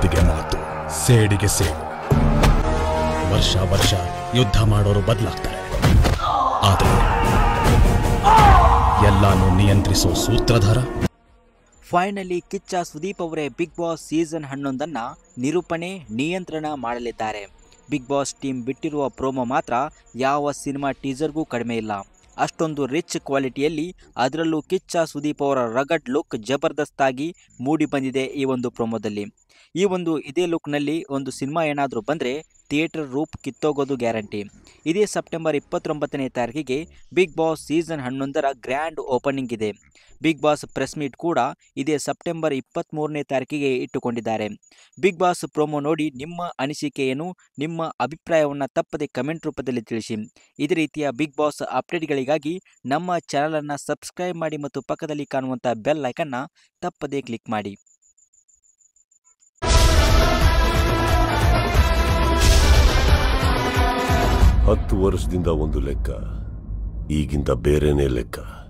ಮಾತಿಗೆ ಮಾತು ಸೇಡಿಗೆ ಸೇಡು ವರ್ಷ ವರ್ಷ ಯುದ್ಧ ಮಾಡೋರು ಬದಲಾಗ್ತಾರೆ ಆದರೆ ಎಲ್ಲಾನು ನಿಯಂತ್ರಿಸೋ ಸೂತ್ರಧಾರ ಫೈನಲಿ ಕಿಚ್ಚ ಸುದೀಪ್ ಅವರೇ ಬಿಗ್ ಬಾಸ್ ಸೀಸನ್ ಹನ್ನೊಂದನ್ನ ನಿರೂಪಣೆ ನಿಯಂತ್ರಣ ಮಾಡಲಿದ್ದಾರೆ ಬಿಗ್ ಬಾಸ್ ಟೀಮ್ ಬಿಟ್ಟಿರುವ ಪ್ರೋಮೋ ಮಾತ್ರ ಯಾವ ಸಿನಿಮಾ ಟೀಸರ್ಗೂ ಕಡಿಮೆ ಇಲ್ಲ ಅಷ್ಟೊಂದು ರಿಚ್ ಕ್ವಾಲಿಟಿಯಲ್ಲಿ ಅದರಲ್ಲೂ ಕಿಚ್ಚ ಸುದೀಪ್ ಅವರ ರಗಡ್ ಲುಕ್ ಜಬರ್ದಸ್ತಾಗಿ ಮೂಡಿ ಬಂದಿದೆ ಈ ಒಂದು ಪ್ರೋಮೋದಲ್ಲಿ ಈ ಒಂದು ಇದೇ ಲುಕ್ನಲ್ಲಿ ಒಂದು ಸಿನಿಮಾ ಏನಾದರೂ ಬಂದರೆ ಥಿಯೇಟರ್ ರೂಪ್ ಕಿತ್ತೋಗೋದು ಗ್ಯಾರಂಟಿ ಇದೇ ಸೆಪ್ಟೆಂಬರ್ ಇಪ್ಪತ್ತೊಂಬತ್ತನೇ ತಾರೀಕಿಗೆ ಬಿಗ್ ಬಾಸ್ ಸೀಸನ್ ಹನ್ನೊಂದರ ಗ್ರ್ಯಾಂಡ್ ಓಪನಿಂಗ್ ಇದೆ ಬಿಗ್ ಬಾಸ್ ಪ್ರೆಸ್ ಮೀಟ್ ಕೂಡ ಇದೇ ಸೆಪ್ಟೆಂಬರ್ ಇಪ್ಪತ್ತ್ಮೂರನೇ ತಾರೀಕಿಗೆ ಇಟ್ಟುಕೊಂಡಿದ್ದಾರೆ ಬಿಗ್ ಬಾಸ್ ಪ್ರೋಮೋ ನೋಡಿ ನಿಮ್ಮ ಅನಿಸಿಕೆ ಏನು ನಿಮ್ಮ ಅಭಿಪ್ರಾಯವನ್ನು ತಪ್ಪದೆ ಕಮೆಂಟ್ ರೂಪದಲ್ಲಿ ತಿಳಿಸಿ ಇದೇ ರೀತಿಯ ಬಿಗ್ ಬಾಸ್ ಅಪ್ಡೇಟ್ಗಳಿಗಾಗಿ ನಮ್ಮ ಚಾನಲನ್ನು ಸಬ್ಸ್ಕ್ರೈಬ್ ಮಾಡಿ ಮತ್ತು ಪಕ್ಕದಲ್ಲಿ ಕಾಣುವಂಥ ಬೆಲ್ ಐಕನ್ನ ತಪ್ಪದೇ ಕ್ಲಿಕ್ ಮಾಡಿ ಹತ್ತು ವರ್ಷದಿಂದ ಒಂದು ಲೆಕ್ಕ ಈಗಿಂತ ಬೇರೆನೇ ಲೆಕ್ಕ